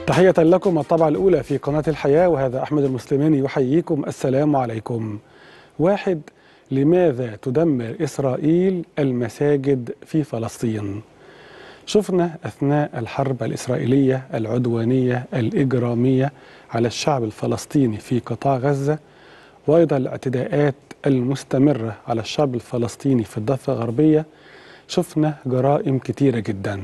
تحية لكم الطبعة الأولى في قناة الحياة وهذا أحمد المسلماني يحييكم السلام عليكم واحد لماذا تدمر إسرائيل المساجد في فلسطين شفنا أثناء الحرب الإسرائيلية العدوانية الإجرامية على الشعب الفلسطيني في قطاع غزة وأيضا الاعتداءات المستمرة على الشعب الفلسطيني في الضفة الغربية شفنا جرائم كتيرة جدا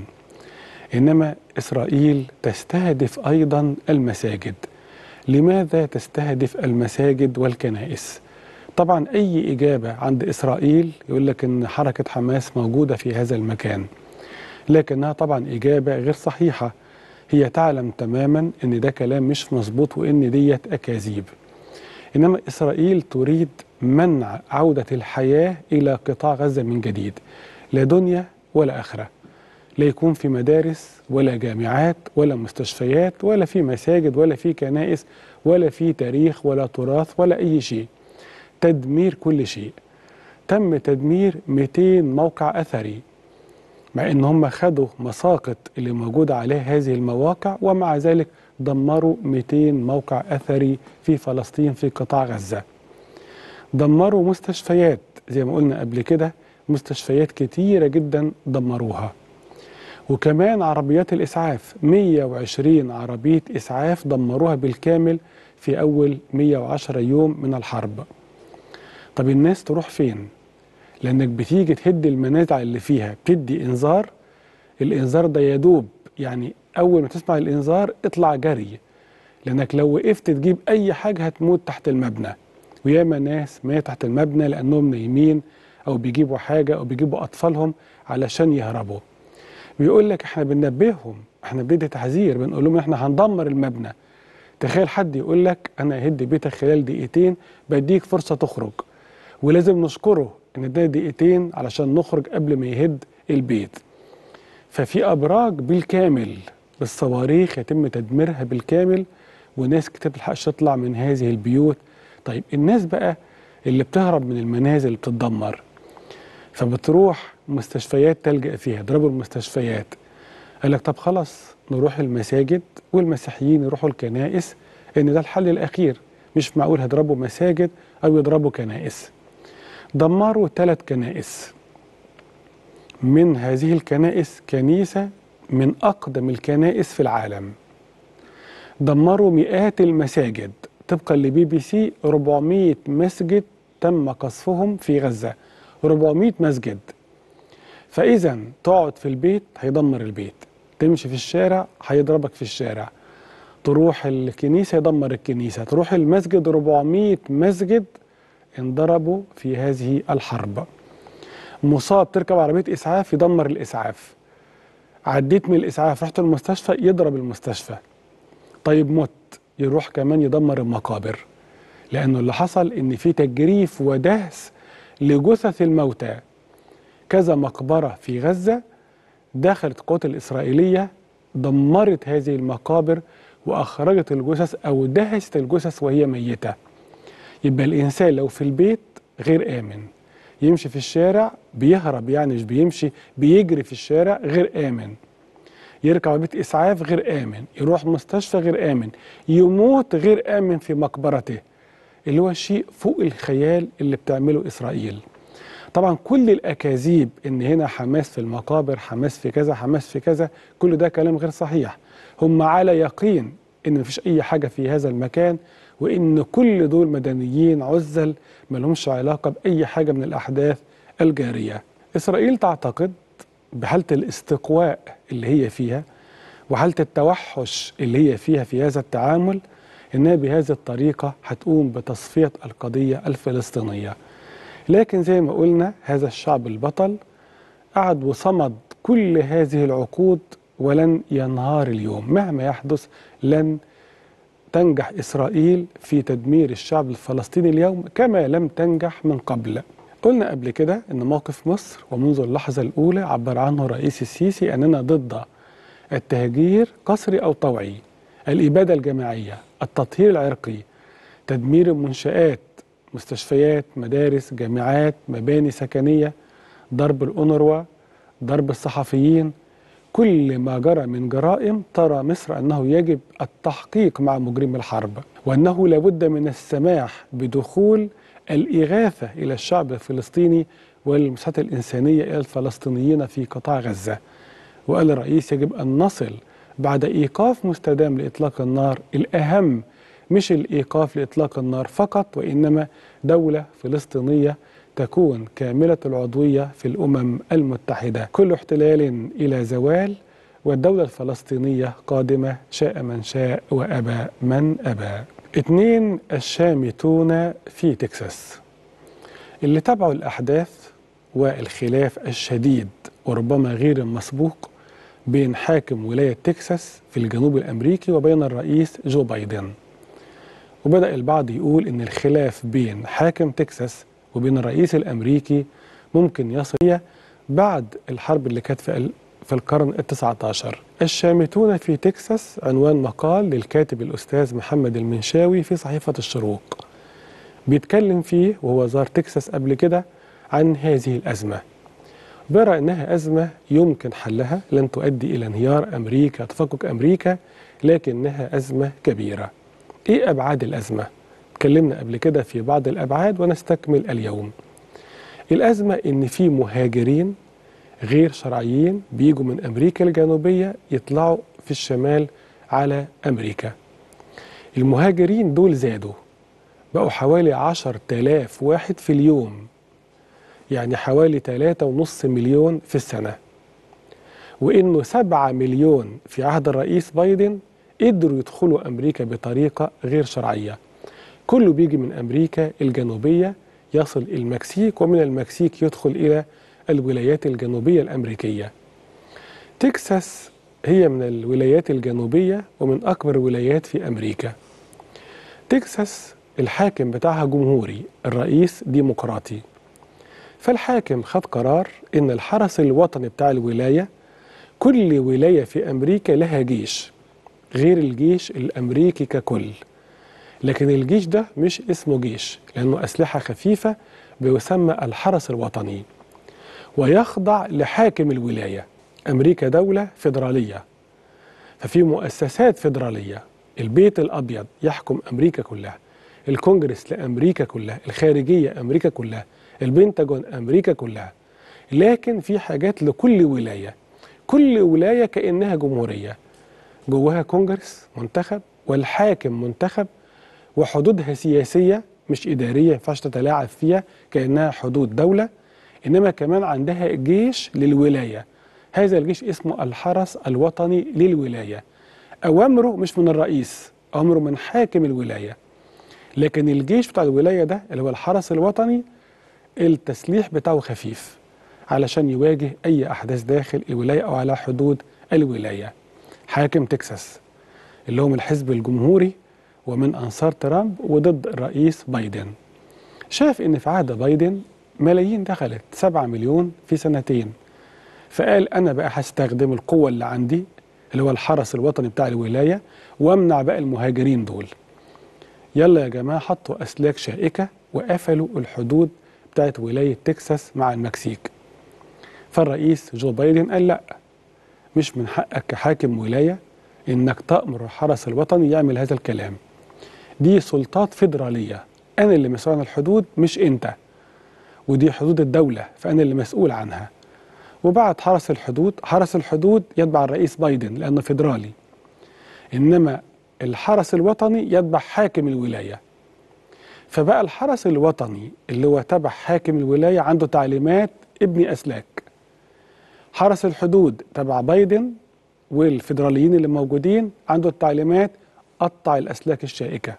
إنما إسرائيل تستهدف أيضا المساجد لماذا تستهدف المساجد والكنائس؟ طبعا أي إجابة عند إسرائيل يقول لك إن حركة حماس موجودة في هذا المكان لكنها طبعا إجابة غير صحيحة هي تعلم تماما إن ده كلام مش مظبوط وإن ديت أكاذيب إنما إسرائيل تريد منع عودة الحياة إلى قطاع غزة من جديد لا دنيا ولا آخرة لا يكون في مدارس ولا جامعات ولا مستشفيات ولا في مساجد ولا في كنائس ولا في تاريخ ولا تراث ولا أي شيء تدمير كل شيء تم تدمير 200 موقع أثري مع ان هم خدوا مساقط اللي موجودة عليه هذه المواقع ومع ذلك دمروا 200 موقع أثري في فلسطين في قطاع غزة دمروا مستشفيات زي ما قلنا قبل كده مستشفيات كتيرة جدا دمروها وكمان عربيات الإسعاف 120 عربية إسعاف دمروها بالكامل في أول 110 يوم من الحرب طب الناس تروح فين؟ لأنك بتيجي تهد المنازع اللي فيها بتدي إنذار الإنذار ده يدوب يعني أول ما تسمع الإنذار اطلع جري لأنك لو وقفت تجيب أي حاجة هتموت تحت المبنى وياما ناس مات تحت المبنى لأنهم نايمين أو بيجيبوا حاجة أو بيجيبوا أطفالهم علشان يهربوا بيقول لك احنا بننبههم احنا بندي تحذير بنقول لهم احنا هندمر المبنى تخيل حد يقول لك انا ههد بيتك خلال دقيقتين بديك فرصه تخرج ولازم نشكره ان ده دقيقتين علشان نخرج قبل ما يهد البيت ففي ابراج بالكامل بالصواريخ يتم تدميرها بالكامل وناس كتير بتلحقش تطلع من هذه البيوت طيب الناس بقى اللي بتهرب من المنازل اللي بتتدمر فبتروح مستشفيات تلجأ فيها يضربوا المستشفيات قال لك طب خلاص نروح المساجد والمسيحيين يروحوا الكنائس ان ده الحل الاخير مش معقول هيضربوا مساجد او يضربوا كنائس دمروا ثلاث كنائس من هذه الكنائس كنيسة من أقدم الكنائس في العالم دمروا مئات المساجد طبقا لبي بي سي 400 مسجد تم قصفهم في غزة 400 مسجد فإذا تقعد في البيت هيدمر البيت تمشي في الشارع هيضربك في الشارع تروح الكنيسة يدمر الكنيسة تروح المسجد 400 مسجد انضربوا في هذه الحرب مصاب تركب عربية إسعاف يدمر الإسعاف عديت من الإسعاف رحت المستشفى يضرب المستشفى طيب مت يروح كمان يدمر المقابر لأنه اللي حصل إن في تجريف ودهس لجثث الموتى كذا مقبرة في غزة دخلت القوات الإسرائيلية دمرت هذه المقابر وأخرجت الجثث أو دهست الجثث وهي ميتة يبقى الإنسان لو في البيت غير آمن يمشي في الشارع بيهرب يعني مش بيمشي بيجري في الشارع غير آمن يركب عربية إسعاف غير آمن يروح مستشفى غير آمن يموت غير آمن في مقبرته اللي هو شيء فوق الخيال اللي بتعمله إسرائيل طبعا كل الأكاذيب إن هنا حماس في المقابر حماس في كذا حماس في كذا كل ده كلام غير صحيح هم على يقين إن مفيش أي حاجة في هذا المكان وإن كل دول مدنيين عزل ما لهمش علاقة بأي حاجة من الأحداث الجارية إسرائيل تعتقد بحالة الاستقواء اللي هي فيها وحالة التوحش اللي هي فيها في هذا التعامل إنها بهذه الطريقة هتقوم بتصفية القضية الفلسطينية لكن زي ما قلنا هذا الشعب البطل قعد وصمد كل هذه العقود ولن ينهار اليوم مهما يحدث لن تنجح إسرائيل في تدمير الشعب الفلسطيني اليوم كما لم تنجح من قبل قلنا قبل كده أن موقف مصر ومنذ اللحظة الأولى عبر عنه الرئيس السيسي أننا ضد التهجير قسري أو طوعي الإبادة الجماعية التطهير العرقي تدمير المنشآت مستشفيات مدارس جامعات مباني سكنية ضرب الأونروا ضرب الصحفيين كل ما جرى من جرائم ترى مصر أنه يجب التحقيق مع مجرم الحرب وأنه لابد من السماح بدخول الإغاثة إلى الشعب الفلسطيني والمساعدة الإنسانية إلى الفلسطينيين في قطاع غزة وقال الرئيس يجب أن نصل بعد إيقاف مستدام لإطلاق النار الأهم مش الإيقاف لإطلاق النار فقط وإنما دولة فلسطينية تكون كاملة العضوية في الأمم المتحدة كل احتلال إلى زوال والدولة الفلسطينية قادمة شاء من شاء وأبى من أبى اثنين الشامتون في تكساس اللي تابعوا الأحداث والخلاف الشديد وربما غير المسبوق بين حاكم ولاية تكساس في الجنوب الأمريكي وبين الرئيس جو بايدن وبدأ البعض يقول إن الخلاف بين حاكم تكساس وبين الرئيس الأمريكي ممكن يصل بعد الحرب اللي كانت في في القرن التسعة عشر الشامتون في تكساس عنوان مقال للكاتب الأستاذ محمد المنشاوي في صحيفة الشروق بيتكلم فيه وهو زار تكساس قبل كده عن هذه الأزمة بيرى أنها أزمة يمكن حلها لن تؤدي إلى انهيار أمريكا تفكك أمريكا لكنها أزمة كبيرة إيه أبعاد الأزمة؟ اتكلمنا قبل كده في بعض الأبعاد ونستكمل اليوم الأزمة إن في مهاجرين غير شرعيين بيجوا من أمريكا الجنوبية يطلعوا في الشمال على أمريكا المهاجرين دول زادوا بقوا حوالي عشر تلاف واحد في اليوم يعني حوالي تلاتة ونص مليون في السنة وإنه سبعة مليون في عهد الرئيس بايدن قدروا يدخلوا أمريكا بطريقة غير شرعية كله بيجي من أمريكا الجنوبية يصل المكسيك ومن المكسيك يدخل إلى الولايات الجنوبية الأمريكية تكساس هي من الولايات الجنوبية ومن أكبر الولايات في أمريكا تكساس الحاكم بتاعها جمهوري الرئيس ديمقراطي فالحاكم خد قرار إن الحرس الوطني بتاع الولاية كل ولاية في أمريكا لها جيش غير الجيش الأمريكي ككل لكن الجيش ده مش اسمه جيش لأنه أسلحة خفيفة بيسمى الحرس الوطني ويخضع لحاكم الولاية أمريكا دولة فيدرالية ففي مؤسسات فيدرالية البيت الأبيض يحكم أمريكا كلها الكونجرس لأمريكا كلها الخارجية أمريكا كلها البنتاجون أمريكا كلها لكن في حاجات لكل ولاية كل ولاية كأنها جمهورية جواها كونجرس منتخب والحاكم منتخب وحدودها سياسية مش إدارية ما ينفعش تتلاعب فيها كأنها حدود دولة إنما كمان عندها جيش للولاية هذا الجيش اسمه الحرس الوطني للولاية أوامره مش من الرئيس أوامره من حاكم الولاية لكن الجيش بتاع الولاية ده اللي هو الحرس الوطني التسليح بتاعه خفيف علشان يواجه أي أحداث داخل الولاية أو على حدود الولاية حاكم تكساس اللي هو من الحزب الجمهوري ومن أنصار ترامب وضد الرئيس بايدن شاف إن في عهد بايدن ملايين دخلت 7 مليون في سنتين فقال أنا بقى هستخدم القوة اللي عندي اللي هو الحرس الوطني بتاع الولاية وامنع بقى المهاجرين دول يلا يا جماعة حطوا أسلاك شائكة وقفلوا الحدود بتاعت ولاية تكساس مع المكسيك فالرئيس جو بايدن قال لا مش من حقك كحاكم ولاية انك تأمر الحرس الوطني يعمل هذا الكلام دي سلطات فيدرالية أنا اللي مسؤول عن الحدود مش أنت ودي حدود الدولة فأنا اللي مسؤول عنها وبعد حرس الحدود حرس الحدود يتبع الرئيس بايدن لأنه فيدرالي إنما الحرس الوطني يتبع حاكم الولاية فبقى الحرس الوطني اللي هو تبع حاكم الولاية عنده تعليمات ابني أسلاك حرس الحدود تبع بايدن والفيدراليين اللي موجودين عنده التعليمات قطع الأسلاك الشائكة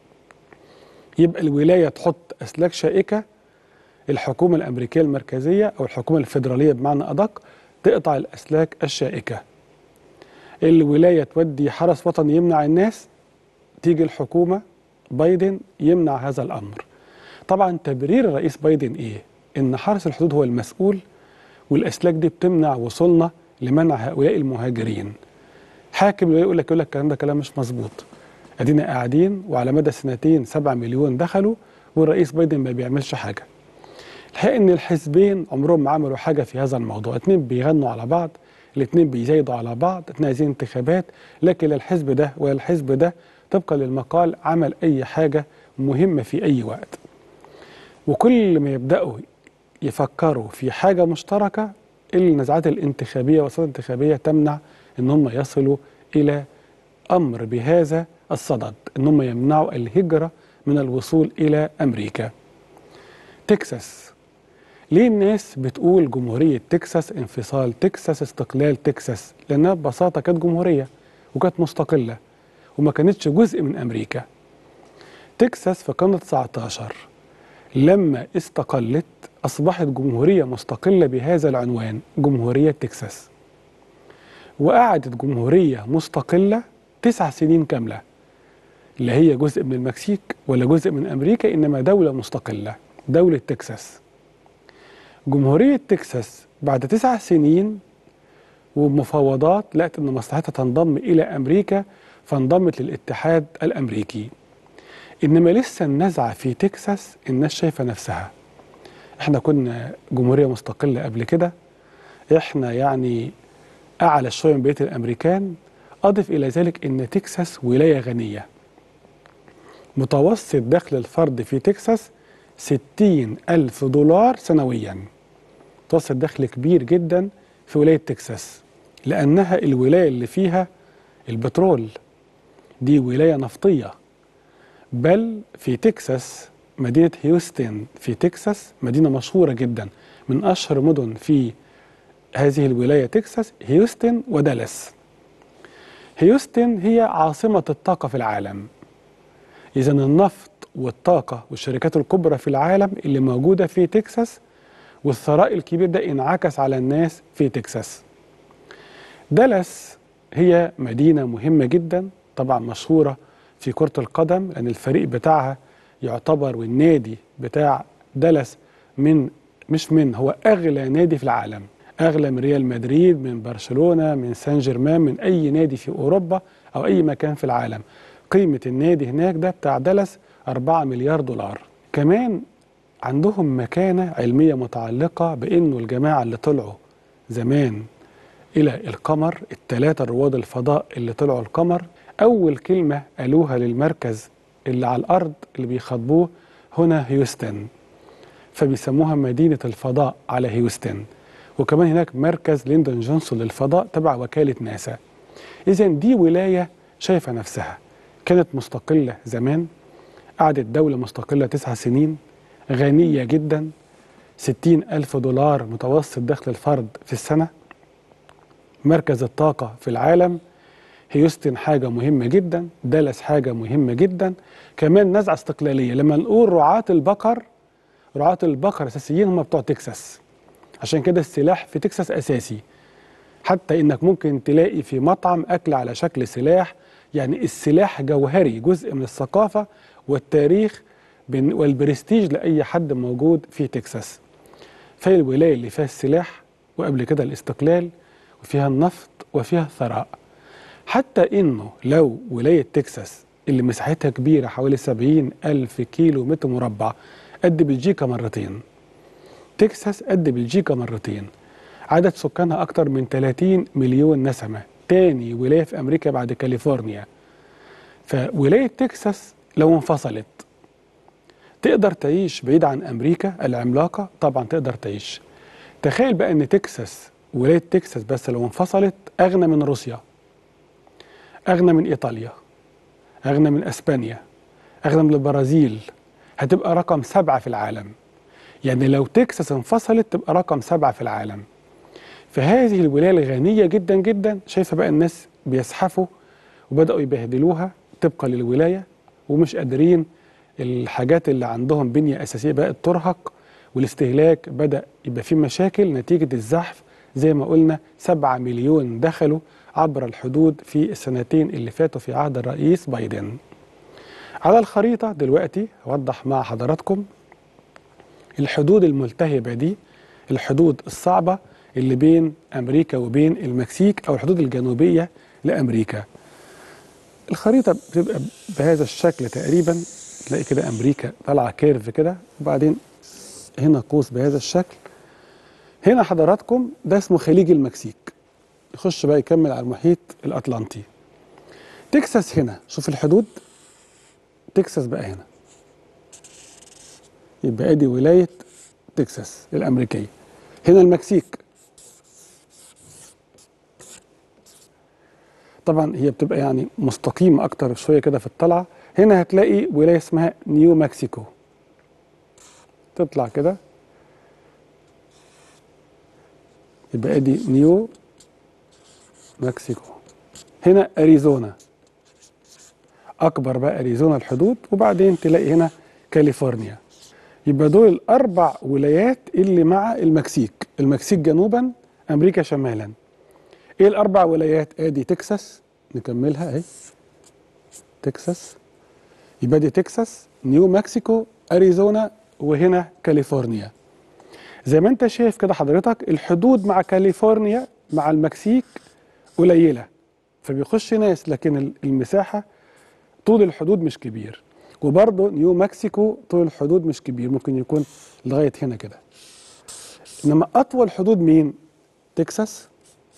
يبقى الولاية تحط أسلاك شائكة الحكومة الأمريكية المركزية أو الحكومة الفيدرالية بمعنى أدق تقطع الأسلاك الشائكة الولاية تودي حرس وطني يمنع الناس تيجي الحكومة بايدن يمنع هذا الأمر طبعا تبرير الرئيس بايدن إيه؟ إن حرس الحدود هو المسؤول والأسلاك دي بتمنع وصولنا لمنع هؤلاء المهاجرين حاكم يقول لك يقول لك الكلام ده كلام مش مظبوط ادينا قاعدين وعلى مدى سنتين 7 مليون دخلوا والرئيس بايدن ما بيعملش حاجه الحقيقه ان الحزبين عمرهم ما عملوا حاجه في هذا الموضوع اتنين بيغنوا على بعض الاثنين بيزايدوا على بعض اثنين عايزين انتخابات لكن لا الحزب ده ولا الحزب ده طبقا للمقال عمل اي حاجه مهمه في اي وقت وكل ما يبداوا يفكروا في حاجه مشتركه النزعات الانتخابيه والصدى الانتخابيه تمنع ان هم يصلوا الى امر بهذا الصدد ان هم يمنعوا الهجره من الوصول الى امريكا. تكساس ليه الناس بتقول جمهوريه تكساس انفصال تكساس استقلال تكساس؟ لانها ببساطه كانت جمهوريه وكانت مستقله وما كانتش جزء من امريكا. تكساس في القرن 19 لما استقلت اصبحت جمهوريه مستقله بهذا العنوان جمهوريه تكساس. وقعدت جمهوريه مستقله تسع سنين كامله. لا هي جزء من المكسيك ولا جزء من امريكا انما دوله مستقله دوله تكساس. جمهوريه تكساس بعد تسع سنين ومفاوضات لقت ان مصلحتها تنضم الى امريكا فانضمت للاتحاد الامريكي. انما لسه النزعه في تكساس الناس شايفه نفسها. احنا كنا جمهوريه مستقله قبل كده احنا يعني اعلى شويه من بقيه الامريكان اضف الى ذلك ان تكساس ولايه غنيه. متوسط دخل الفرد في تكساس 60 ألف دولار سنويا متوسط دخل كبير جدا في ولاية تكساس لأنها الولاية اللي فيها البترول دي ولاية نفطية بل في تكساس مدينة هيوستن في تكساس مدينة مشهورة جدا من أشهر مدن في هذه الولاية تكساس هيوستن ودالاس هيوستن هي عاصمة الطاقة في العالم إذا النفط والطاقة والشركات الكبرى في العالم اللي موجودة في تكساس والثراء الكبير ده انعكس على الناس في تكساس دالاس هي مدينة مهمة جدا طبعا مشهورة في كرة القدم لأن الفريق بتاعها يعتبر والنادي بتاع دالاس من مش من هو أغلى نادي في العالم أغلى من ريال مدريد من برشلونة من سان جيرمان من أي نادي في أوروبا أو أي مكان في العالم قيمة النادي هناك ده بتاع دالاس 4 مليار دولار كمان عندهم مكانة علمية متعلقة بأنه الجماعة اللي طلعوا زمان إلى القمر الثلاثة رواد الفضاء اللي طلعوا القمر أول كلمة قالوها للمركز اللي على الأرض اللي بيخاطبوه هنا هيوستن فبيسموها مدينة الفضاء على هيوستن وكمان هناك مركز ليندون جونسون للفضاء تبع وكالة ناسا إذا دي ولاية شايفة نفسها كانت مستقلة زمان قعدت دولة مستقلة تسع سنين غنية جدا ستين ألف دولار متوسط دخل الفرد في السنة مركز الطاقة في العالم هيوستن حاجة مهمة جدا دالاس حاجة مهمة جدا كمان نزعة استقلالية لما نقول رعاة البقر رعاة البقر أساسيين هم بتوع تكساس عشان كده السلاح في تكساس أساسي حتى إنك ممكن تلاقي في مطعم أكل على شكل سلاح يعني السلاح جوهري جزء من الثقافة والتاريخ والبرستيج لأي حد موجود في تكساس فهي الولاية اللي فيها السلاح وقبل كده الاستقلال وفيها النفط وفيها الثراء حتى إنه لو ولاية تكساس اللي مساحتها كبيرة حوالي 70 ألف كيلو متر مربع قد بلجيكا مرتين تكساس قد بلجيكا مرتين عدد سكانها أكتر من 30 مليون نسمة تاني ولاية في أمريكا بعد كاليفورنيا فولاية تكساس لو انفصلت تقدر تعيش بعيد عن أمريكا العملاقة طبعا تقدر تعيش تخيل بقى أن تكساس ولاية تكساس بس لو انفصلت أغنى من روسيا أغنى من إيطاليا أغنى من أسبانيا أغنى من البرازيل هتبقى رقم سبعة في العالم يعني لو تكساس انفصلت تبقى رقم سبعة في العالم فهذه الولاية الغنية جدا جدا شايفة بقى الناس بيزحفوا وبدأوا يبهدلوها طبقا للولاية ومش قادرين الحاجات اللي عندهم بنية أساسية بقت ترهق والاستهلاك بدأ يبقى فيه مشاكل نتيجة الزحف زي ما قلنا 7 مليون دخلوا عبر الحدود في السنتين اللي فاتوا في عهد الرئيس بايدن على الخريطة دلوقتي أوضح مع حضراتكم الحدود الملتهبة دي الحدود الصعبة اللي بين أمريكا وبين المكسيك أو الحدود الجنوبية لأمريكا الخريطة بتبقى بهذا الشكل تقريبا تلاقي كده أمريكا طالعة كيرف كده وبعدين هنا قوس بهذا الشكل هنا حضراتكم ده اسمه خليج المكسيك يخش بقى يكمل على المحيط الأطلنطي تكساس هنا شوف الحدود تكساس بقى هنا يبقى ادي ولاية تكساس الأمريكية هنا المكسيك طبعا هي بتبقى يعني مستقيمة أكتر شوية كده في الطلعة هنا هتلاقي ولاية اسمها نيو مكسيكو تطلع كده يبقى ادي نيو مكسيكو هنا اريزونا اكبر بقى اريزونا الحدود وبعدين تلاقي هنا كاليفورنيا يبقى دول الاربع ولايات اللي مع المكسيك المكسيك جنوبا امريكا شمالا ايه الاربع ولايات ادي تكساس نكملها اهي تكساس يبقى دي تكساس نيو مكسيكو اريزونا وهنا كاليفورنيا زي ما انت شايف كده حضرتك الحدود مع كاليفورنيا مع المكسيك قليله فبيخش ناس لكن المساحه طول الحدود مش كبير وبرضه نيو مكسيكو طول الحدود مش كبير ممكن يكون لغايه هنا كده انما اطول حدود مين تكساس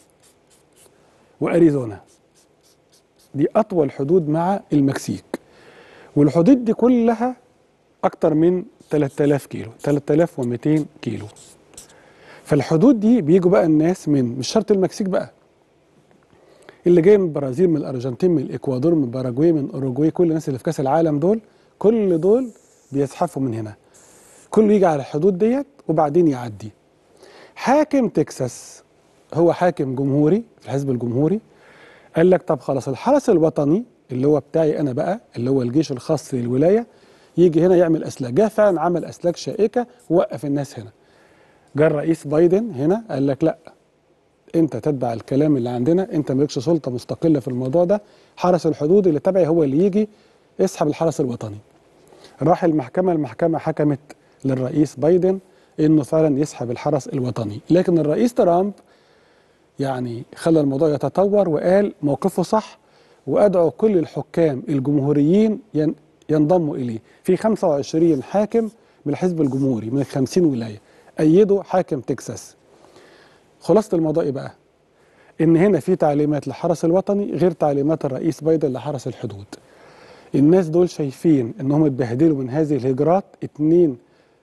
واريزونا دي اطول حدود مع المكسيك والحدود دي كلها اكتر من 3000 كيلو 3200 كيلو فالحدود دي بيجوا بقى الناس من مش شرط المكسيك بقى اللي جاي من البرازيل من الارجنتين من الاكوادور من باراجواي من اوروجواي كل الناس اللي في كاس العالم دول كل دول بيزحفوا من هنا كله يجي على الحدود ديت وبعدين يعدي حاكم تكساس هو حاكم جمهوري في الحزب الجمهوري قال لك طب خلاص الحرس الوطني اللي هو بتاعي انا بقى اللي هو الجيش الخاص للولايه يجي هنا يعمل اسلاك جه فعلا عمل اسلاك شائكه ووقف الناس هنا جه الرئيس بايدن هنا قال لك لا انت تتبع الكلام اللي عندنا انت مالكش سلطه مستقله في الموضوع ده حرس الحدود اللي تبعي هو اللي يجي اسحب الحرس الوطني راح المحكمه المحكمه حكمت للرئيس بايدن انه فعلا يسحب الحرس الوطني لكن الرئيس ترامب يعني خلى الموضوع يتطور وقال موقفه صح وادعو كل الحكام الجمهوريين ينضموا اليه في 25 حاكم من الحزب الجمهوري من 50 ولايه ايدوا حاكم تكساس خلاصه الموضوع ايه بقى ان هنا في تعليمات للحرس الوطني غير تعليمات الرئيس بايدن لحرس الحدود الناس دول شايفين انهم اتبهدلوا من هذه الهجرات اتنين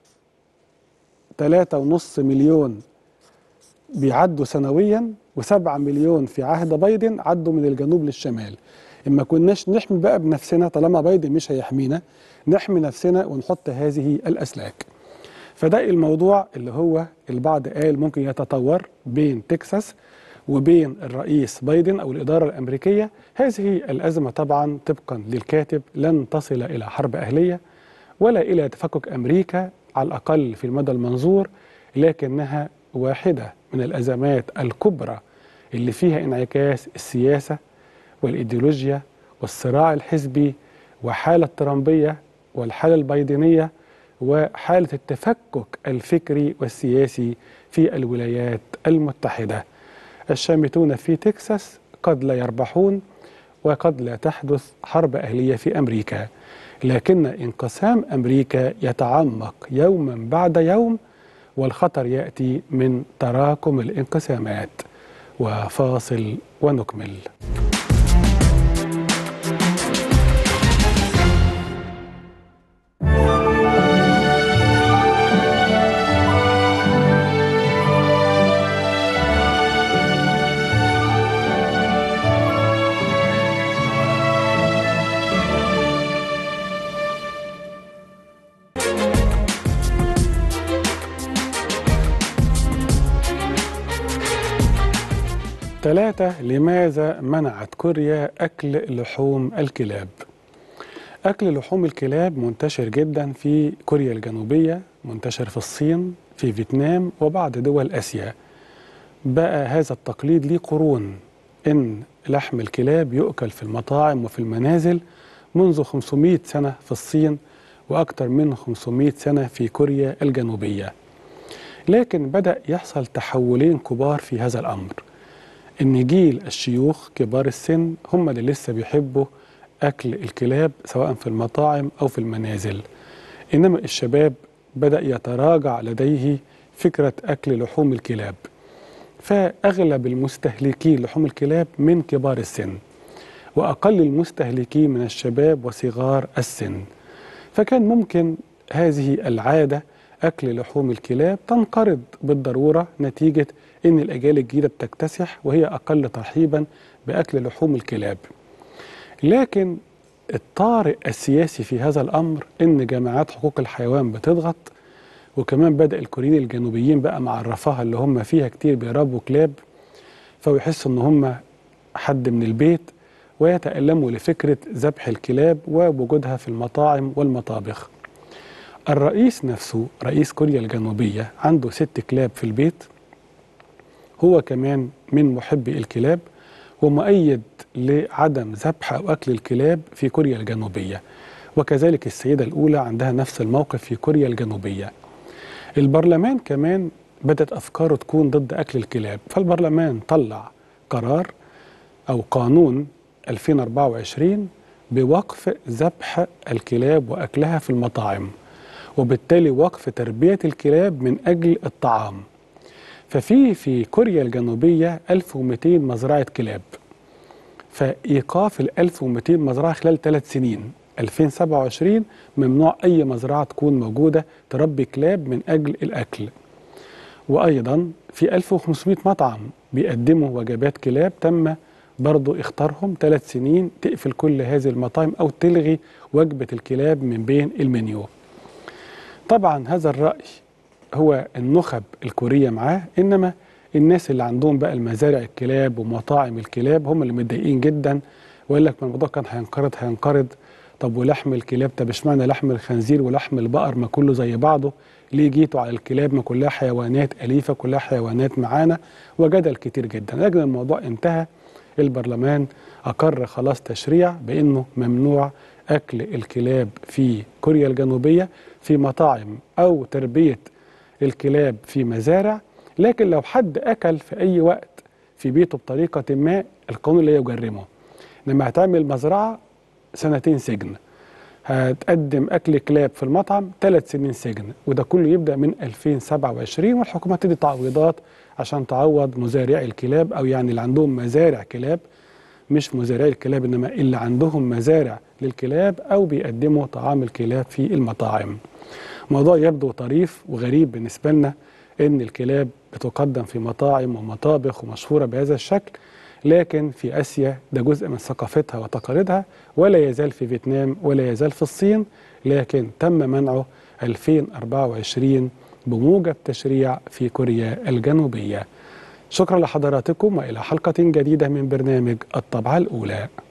تلاتة ونص مليون بيعدوا سنويا وسبعة مليون في عهد بايدن عدوا من الجنوب للشمال اما كناش نحمي بقى بنفسنا طالما بايدن مش هيحمينا نحمي نفسنا ونحط هذه الاسلاك فده الموضوع اللي هو البعض قال ممكن يتطور بين تكساس وبين الرئيس بايدن او الاداره الامريكيه هذه الازمه طبعا طبقا للكاتب لن تصل الى حرب اهليه ولا الى تفكك امريكا على الاقل في المدى المنظور لكنها واحده من الازمات الكبرى اللي فيها انعكاس السياسه والايديولوجيا والصراع الحزبي وحاله الترامبيه والحاله البايدنيه وحاله التفكك الفكري والسياسي في الولايات المتحده. الشامتون في تكساس قد لا يربحون وقد لا تحدث حرب اهليه في امريكا. لكن انقسام امريكا يتعمق يوما بعد يوم والخطر ياتي من تراكم الانقسامات. وفاصل ونكمل. ثلاثة لماذا منعت كوريا أكل لحوم الكلاب؟ أكل لحوم الكلاب منتشر جدا في كوريا الجنوبية منتشر في الصين في فيتنام وبعض دول آسيا بقى هذا التقليد ليه قرون إن لحم الكلاب يؤكل في المطاعم وفي المنازل منذ 500 سنة في الصين وأكثر من 500 سنة في كوريا الجنوبية لكن بدأ يحصل تحولين كبار في هذا الأمر ان جيل الشيوخ كبار السن هم اللي لسه بيحبوا اكل الكلاب سواء في المطاعم او في المنازل انما الشباب بدا يتراجع لديه فكره اكل لحوم الكلاب فأغلب المستهلكين لحوم الكلاب من كبار السن وأقل المستهلكين من الشباب وصغار السن فكان ممكن هذه العادة أكل لحوم الكلاب تنقرض بالضرورة نتيجة أن الأجيال الجديدة بتكتسح وهي أقل ترحيبا بأكل لحوم الكلاب لكن الطارئ السياسي في هذا الأمر أن جماعات حقوق الحيوان بتضغط وكمان بدأ الكوريين الجنوبيين بقى مع الرفاهة اللي هم فيها كتير بيربوا كلاب فيحسوا ان هم حد من البيت ويتألموا لفكرة ذبح الكلاب ووجودها في المطاعم والمطابخ الرئيس نفسه رئيس كوريا الجنوبية عنده ست كلاب في البيت هو كمان من محبي الكلاب ومؤيد لعدم ذبح أو أكل الكلاب في كوريا الجنوبية وكذلك السيدة الأولى عندها نفس الموقف في كوريا الجنوبية البرلمان كمان بدأت أفكاره تكون ضد أكل الكلاب فالبرلمان طلع قرار أو قانون 2024 بوقف ذبح الكلاب وأكلها في المطاعم وبالتالي وقف تربية الكلاب من أجل الطعام ففي في كوريا الجنوبية 1200 مزرعة كلاب فإيقاف ال 1200 مزرعة خلال ثلاث سنين 2027 ممنوع أي مزرعة تكون موجودة تربي كلاب من أجل الأكل وأيضا في 1500 مطعم بيقدموا وجبات كلاب تم برضو اختارهم ثلاث سنين تقفل كل هذه المطاعم أو تلغي وجبة الكلاب من بين المنيو طبعا هذا الرأي هو النخب الكورية معاه إنما الناس اللي عندهم بقى المزارع الكلاب ومطاعم الكلاب هم اللي متضايقين جدا ويقول لك ما الموضوع كان هينقرض هينقرض طب ولحم الكلاب طب اشمعنى لحم الخنزير ولحم البقر ما كله زي بعضه ليه جيتوا على الكلاب ما كلها حيوانات أليفة كلها حيوانات معانا وجدل كتير جدا لكن الموضوع انتهى البرلمان أقر خلاص تشريع بأنه ممنوع أكل الكلاب في كوريا الجنوبية في مطاعم أو تربية الكلاب في مزارع لكن لو حد أكل في أي وقت في بيته بطريقة ما القانون لا يجرمه لما هتعمل مزرعة سنتين سجن هتقدم أكل كلاب في المطعم ثلاث سنين سجن وده كله يبدأ من 2027 والحكومة تدي تعويضات عشان تعوض مزارعي الكلاب أو يعني اللي عندهم مزارع كلاب مش مزارعي الكلاب إنما اللي عندهم مزارع للكلاب أو بيقدموا طعام الكلاب في المطاعم موضوع يبدو طريف وغريب بالنسبة لنا إن الكلاب بتقدم في مطاعم ومطابخ ومشهورة بهذا الشكل لكن في آسيا ده جزء من ثقافتها وتقاليدها ولا يزال في فيتنام ولا يزال في الصين لكن تم منعه 2024 بموجب تشريع في كوريا الجنوبية شكرا لحضراتكم وإلى حلقة جديدة من برنامج الطبعة الأولى